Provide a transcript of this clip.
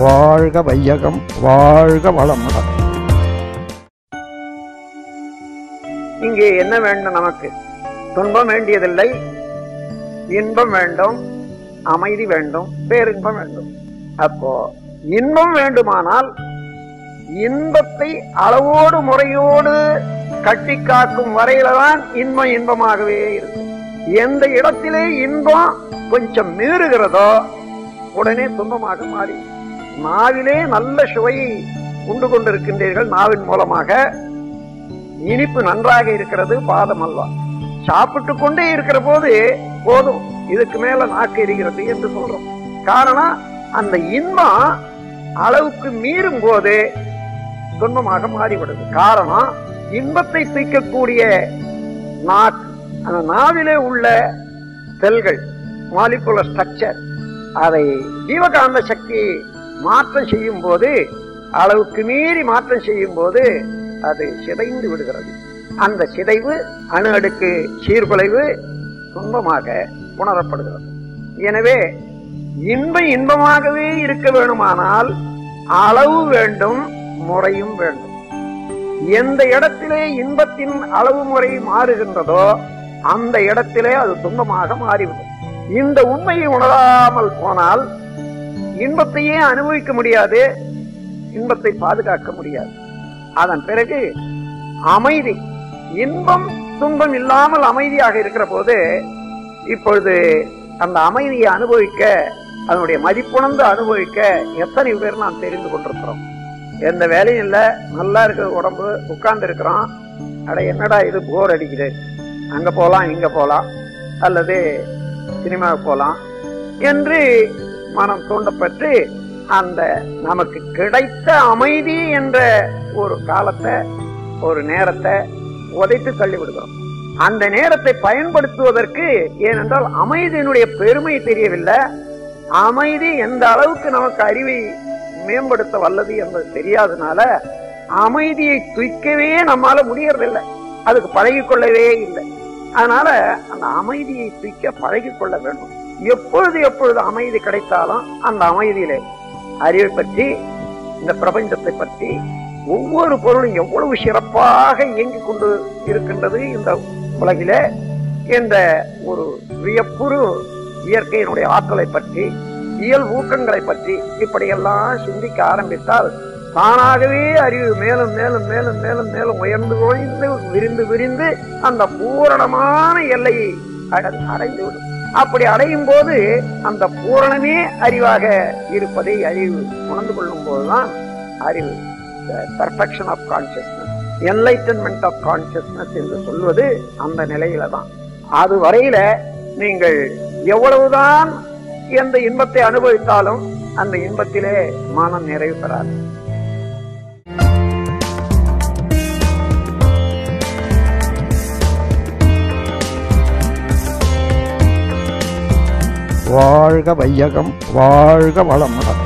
வாழ்க வையகம் வாழ்க வளமுடன் இங்கே என்ன வேண்டும் நமக்கு துன்பம் வேண்டியதில்லை இன்பம் வேண்டும் அமைதி வேண்டும் பேரின்பம் வேண்டும் அப்போ இன்பம் வேண்டுமானால் இன்பத்தை அளவோடு முறையோடு கட்டி காக்கும் வரையில தான் இன்பம் இன்பமாகவே இருக்கும் எந்த இடத்திலே இன்பம் கொஞ்சம் மீறுகிறதோ உடனே துன்பமாக மாறி நாவிலே நல்ல சுவையை உண்டு கொண்டிருக்கின்றீர்கள் நாவின் மூலமாக இனிப்பு நன்றாக இருக்கிறது பாதம் அல்வா சாப்பிட்டு கொண்டே இருக்கிற போது போதும் இதுக்கு மேல நாக்கு எரிகிறது என்று சொல்றோம் காரணம் அந்த இன்பம் அளவுக்கு மீறும் போது துன்பமாக மாறிவிடுது காரணம் இன்பத்தை தூக்கக்கூடிய நாக்கு அந்த நாவிலே உள்ள செல்கள் மாலிகுலர் ஸ்ட்ரக்சர் அதை ஜீவகாந்த சக்தி மாற்றம் செய்யும் போது அளவுக்கு மீறி மாற்றம் செய்யும் போது அது சிதைந்து விடுகிறது அந்த சிதைவு அணு அடுக்கு சீர்குலைவு துன்பமாக உணரப்படுகிறது எனவே இன்பம் இன்பமாகவே இருக்க வேணுமானால் அளவு வேண்டும் முறையும் வேண்டும் எந்த இடத்திலே இன்பத்தின் அளவு முறை மாறுகின்றதோ அந்த இடத்திலே அது துன்பமாக மாறிவிடும் இந்த உண்மையை உணராமல் போனால் இன்பத்தையே அனுபவிக்க முடியாது இன்பத்தை பாதுகாக்க முடியாது அதன் பிறகு அமைதி இன்பம் துன்பம் இல்லாமல் அமைதியாக இருக்கிற போது இப்பொழுது அந்த அமைதியை அனுபவிக்க அதனுடைய மதிப்புணர்ந்து அனுபவிக்க எத்தனை பேர் நாம் தெரிந்து கொண்டிருக்கிறோம் எந்த வேலையும் இல்லை நல்லா இருக்கிற உடம்பு உட்கார்ந்து இருக்கிறோம் அட என்னடா இது போர் அடிக்குது அங்க போலாம் இங்க போலாம் அல்லது சினிமாவுக்கு போலாம் என்று மனம் தூண்டப்பட்டு அந்த நமக்கு கிடைத்த அமைதி என்ற ஒரு காலத்தை ஒரு நேரத்தை உதைத்து தள்ளி விடுகிறோம் அந்த நேரத்தை பயன்படுத்துவதற்கு ஏனென்றால் அமைதியினுடைய பெருமை தெரியவில்லை அமைதி எந்த அளவுக்கு நமக்கு அறிவை மேம்படுத்த வல்லது என்பது தெரியாதனால அமைதியை துய்க்கவே நம்மால முடியறதில்லை அதுக்கு பழகிக்கொள்ளவே இல்லை அதனால அந்த அமைதியை துய்க்க பழகிக்கொள்ள வேண்டும் எப்பொழுது எப்பொழுது அமைதி கிடைத்தாலும் அந்த அமைதியிலே அறிவை பற்றி இந்த பிரபஞ்சத்தை பற்றி ஒவ்வொரு பொருளும் எவ்வளவு சிறப்பாக இயங்கிக் கொண்டு இருக்கின்றது இந்த உலகிலே என்ற ஒரு வியப்புறு இயற்கையினுடைய ஆற்றலை பற்றி இயல் ஊக்கங்களை பற்றி இப்படியெல்லாம் சிந்திக்க ஆரம்பித்தால் தானாகவே அறிவு மேலும் மேலும் மேலும் மேலும் மேலும் உயர்ந்து ஒழிந்து விரிந்து விரிந்து அந்த பூரணமான எல்லையை அட- அடைந்துவிடும் அப்படி அடையும் போது அந்த பூரணமே அறிவாக இருப்பதை அறிவு உணர்ந்து கொள்ளும் போதுதான் அறிவு perfection of consciousness enlightenment of consciousness என்று சொல்வது அந்த நிலையில தான் அது வரையில நீங்கள் எவ்வளவுதான் எந்த இன்பத்தை அனுபவித்தாலும் அந்த இன்பத்திலே மனம் நிறைவு பெறாது வாழ்க வையகம் வாழ்க வளமுடன்